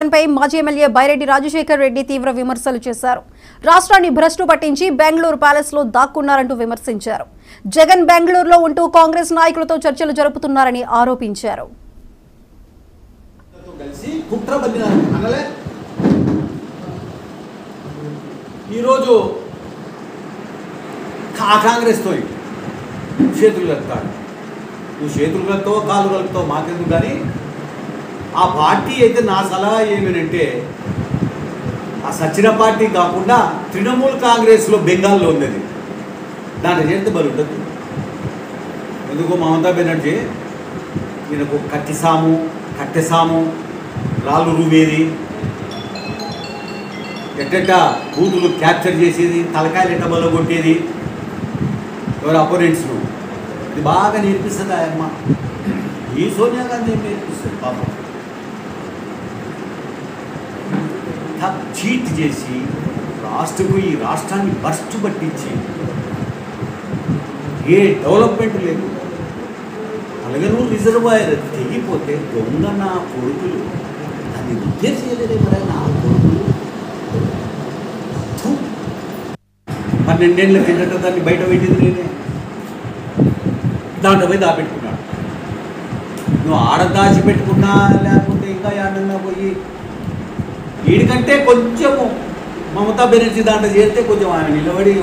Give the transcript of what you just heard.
జగన్ పై మాజీ ఎమ్మెల్యే బైరెడ్డి రాజశేఖర్ రెడ్డి తీవ్ర విమర్శలు చేశారు రాష్ట్రాన్ని భ్రష్టు పట్టించి బెంగళూరు ప్యాలెస్ లో దాక్కున్నారంటూ విమర్శించారు జగన్ బెంగళూరులో ఉంటూ కాంగ్రెస్ నాయకులతో చర్చలు జరుపుతున్నారని ఆరోపించారు తో కలిసి కుట్ర బద్దినారు అనలే ఈరోజు కా కాంగ్రెస్తో చేతులు కలుపుతాడు నువ్వు చేతులు కలుపుతావో కాలు కలుపుతావు మాకెందుకు కానీ ఆ పార్టీ అయితే నా సలహా ఏమనంటే ఆ సచిన పార్టీ కాకుండా తృణమూల్ కాంగ్రెస్లో బెంగాల్లో ఉంది అది దాంట్లో చేస్తే బలి ఉండదు ఎందుకు మమతా బెనర్జీ ఈయనకు కట్టిసాము కట్టెసాము రాళ్ళు రువేది ఎట్టెట్ట బూతులు క్యాప్చర్ చేసేది తలకాయలు ఎట్ట బలగొట్టేది ఎవరు అపోనెంట్స్ను ఇది బాగా నేర్పిస్తుంది ఆ అమ్మ ఈ సోనియా గాంధీ ఏం నేర్పిస్తుంది పాపం త- చీట్ చేసి రాష్ట్రకు ఈ రాష్ట్రాన్ని బస్ట్ పట్టించి ఏ డెవలప్మెంట్ లేదు అలగనూరు రిజర్వాయర్ తెగిపోతే దొంగ నా కొడుకులు దాన్ని రిపేర్ చేయలేదే మరి నా కొడుకులు థు. పన్నెండేళ్ళ కిందట దాన్ని బయట పెట్టింది నేనే దాంట్లో పోయి దాపెట్టుకున్నాడు నువ్వు ఆడ దాచి పెట్టుకున్నా లేకపోతే ఇంకా ఏడన్నా పోయి వీడికంటే కొంచెము మమతా బెనర్జీ దాంట్లో చేస్తే కొంచెం ఆయన నిలబడి